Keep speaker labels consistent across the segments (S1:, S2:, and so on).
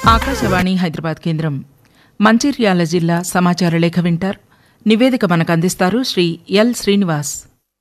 S1: ఆకాశవాణి హైదరాబాద్ కేంద్రం మంచిర్యాల జిల్లా సమాచార లేఖ వింటారు నివేదిక మనకు అందిస్తారు శ్రీ ఎల్ శ్రీనివాస్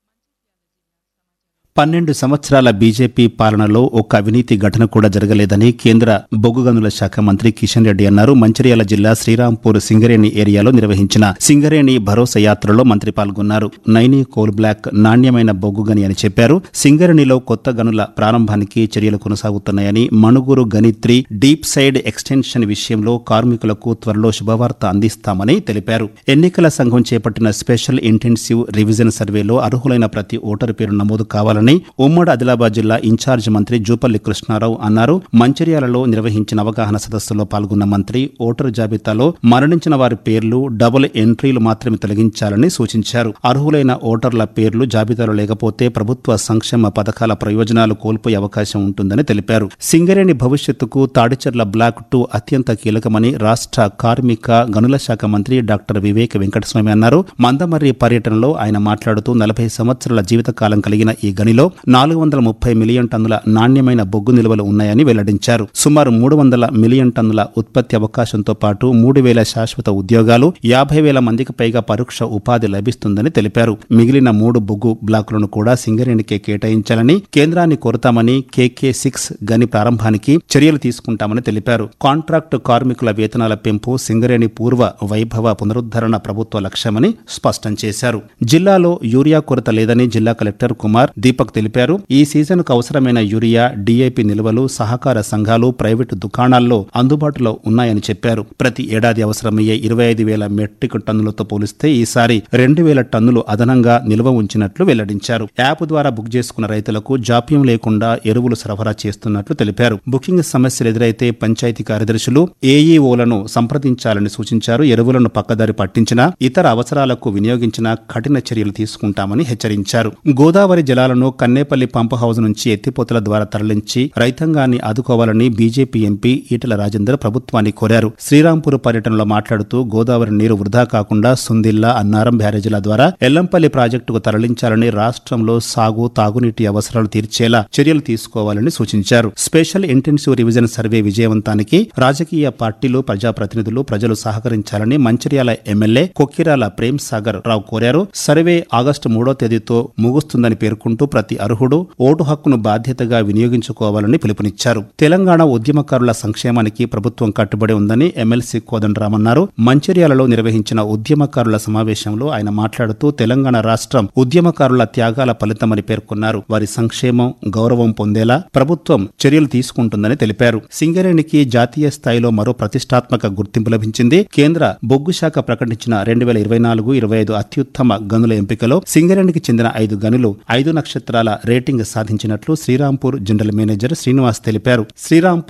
S2: పన్నెండు సంవత్సరాల బీజేపీ పాలనలో ఒక్క అవినీతి ఘటన కూడా జరగలేదని కేంద్ర బొగ్గు గనుల శాఖ మంత్రి కిషన్ రెడ్డి అన్నారు మంచిర్యాల జిల్లా శ్రీరాంపూర్ సింగరేణి ఏరియాలో నిర్వహించిన సింగరేణి భరోసా యాత్రలో మంత్రి పాల్గొన్నారు నైనీ కోల్ బ్లాక్ నాణ్యమైన బొగ్గు గని అని చెప్పారు సింగరేణిలో కొత్త గనుల ప్రారంభానికి చర్యలు కొనసాగుతున్నాయని మణుగూరు గని త్రీ డీప్ సైడ్ ఎక్స్టెన్షన్ విషయంలో కార్మికులకు త్వరలో శుభవార్త అందిస్తామని తెలిపారు ఎన్నికల సంఘం చేపట్టిన స్పెషల్ ఇంటెన్సివ్ రివిజన్ సర్వేలో అర్హులైన ప్రతి ఓటరు పేరు నమోదు కావాలని ఉమ్మడి ఆదిలాబాద్ జిల్లా ఇన్ఛార్జ్ మంత్రి జూపల్లి కృష్ణారావు అన్నారు మంచిర్యాలలో నిర్వహించిన అవగాహన సదస్సులో పాల్గొన్న మంత్రి ఓటరు జాబితాలో మరణించిన వారి పేర్లు డబుల్ ఎంట్రీలు మాత్రమే తొలగించాలని సూచించారు అర్హులైన ఓటర్ల పేర్లు జాబితాలో లేకపోతే ప్రభుత్వ సంక్షేమ పథకాల ప్రయోజనాలు కోల్పోయే అవకాశం ఉంటుందని తెలిపారు సింగరేణి భవిష్యత్తుకు తాడిచెర్ల బ్లాక్ టూ అత్యంత కీలకమని రాష్ట్ర కార్మిక గనుల శాఖ మంత్రి డాక్టర్ వివేక్ వెంకటస్వామి అన్నారు మందమర్రి పర్యటనలో ఆయన మాట్లాడుతూ నలభై సంవత్సరాల జీవితకాలం కలిగిన ఈ గనిలో నాలుగు వందల ముప్పై మిలియన్ టన్నుల నాణ్యమైన బొగ్గు నిల్వలు ఉన్నాయని వెల్లడించారు సుమారు మూడు వందల మిలియన్ టన్నుల ఉత్పత్తి అవకాశంతో పాటు మూడు వేల శాశ్వత ఉద్యోగాలు యాభై వేల మందికి పైగా పరోక్ష ఉపాధి లభిస్తుందని తెలిపారు మిగిలిన మూడు బొగ్గు బ్లాకులను కూడా సింగరేణికే కేటాయించాలని కేంద్రాన్ని కోరతామని కేకే సిక్స్ గని ప్రారంభానికి చర్యలు తీసుకుంటామని తెలిపారు కాంట్రాక్టు కార్మికుల వేతనాల పెంపు సింగరేణి పూర్వ వైభవ పునరుద్ధరణ ప్రభుత్వ లక్ష్యమని స్పష్టం చేశారు జిల్లాలో యూరియా కొరత లేదని జిల్లా కలెక్టర్ కుమార్ దీపక్ తెలిపారు ఈ సీజన్ కు అవసరమైన యూరియా డీఐపీ నిల్వలు సహకార సంఘాలు ప్రైవేటు దుకాణాల్లో అందుబాటులో ఉన్నాయని చెప్పారు ప్రతి ఏడాది అవసరమయ్యే ఇరవై ఐదు వేల మెట్రిక్ టన్నులతో పోలిస్తే ఈసారి రెండు వేల టన్నులు అదనంగా నిల్వ ఉంచినట్లు వెల్లడించారు యాప్ ద్వారా బుక్ చేసుకున్న రైతులకు జాప్యం లేకుండా ఎరువులు సరఫరా చేస్తున్నట్లు తెలిపారు బుకింగ్ సమస్యలు ఎదురైతే పంచాయతీ కార్యదర్శులు ఏఈఓలను సంప్రదించాలని సూచించారు ఎరువులను పక్కదారి పట్టించినా ఇతర అవసరాలకు వినియోగించినా కఠిన చర్యలు తీసుకుంటామని హెచ్చరించారు గోదావరి జలాలను కన్నేపల్లి పంప్ హౌస్ నుంచి ఎత్తిపోతల ద్వారా తరలించి రైతాంగాన్ని ఆదుకోవాలని బీజేపీ ఎంపీ ఈటల రాజేందర్ ప్రభుత్వాన్ని కోరారు శ్రీరాంపూర్ పర్యటనలో మాట్లాడుతూ గోదావరి నీరు వృధా కాకుండా సుందిల్లా అన్నారం బ్యారేజీల ద్వారా ఎల్లంపల్లి ప్రాజెక్టుకు తరలించాలని రాష్ట్రంలో సాగు తాగునీటి అవసరాలు తీర్చేలా చర్యలు తీసుకోవాలని సూచించారు స్పెషల్ ఇంటెన్సివ్ రివిజన్ సర్వే విజయవంతానికి రాజకీయ పార్టీలు ప్రజాప్రతినిధులు ప్రజలు సహకరించాలని మంచిర్యాల ఎమ్మెల్యే కొక్కిరాల ప్రేమ్ సాగర్ రావు కోరారు సర్వే ఆగస్టు మూడో తేదీతో ముగుస్తుందని పేర్కొంటూ ప్రతి అర్హుడు ఓటు హక్కును బాధ్యతగా వినియోగించుకోవాలని పిలుపునిచ్చారు తెలంగాణ ఉద్యమకారుల సంక్షేమానికి ప్రభుత్వం కట్టుబడి ఉందని ఎమ్మెల్సీ కోదండరామన్నారు మంచిర్యాలలో నిర్వహించిన ఉద్యమకారుల సమావేశంలో ఆయన మాట్లాడుతూ తెలంగాణ రాష్ట్రం ఉద్యమకారుల త్యాగాల ఫలితమని పేర్కొన్నారు వారి సంక్షేమం గౌరవం పొందేలా ప్రభుత్వం చర్యలు తీసుకుంటుందని తెలిపారు సింగరేణికి జాతీయ స్థాయిలో మరో ప్రతిష్టాత్మక గుర్తింపు లభించింది కేంద్ర బొగ్గు శాఖ ప్రకటించిన రెండు వేల ఇరవై నాలుగు ఇరవై ఐదు అత్యుత్తమ గనుల ఎంపికలో సింగరేణికి చెందిన ఐదు గనులు ఐదు నక్షత్రాల రేటింగ్ సాధించినట్లు శ్రీరాంపూర్ జనరల్ మేనేజర్ శ్రీనివాస్ తెలిపారు శ్రీరాంపూర్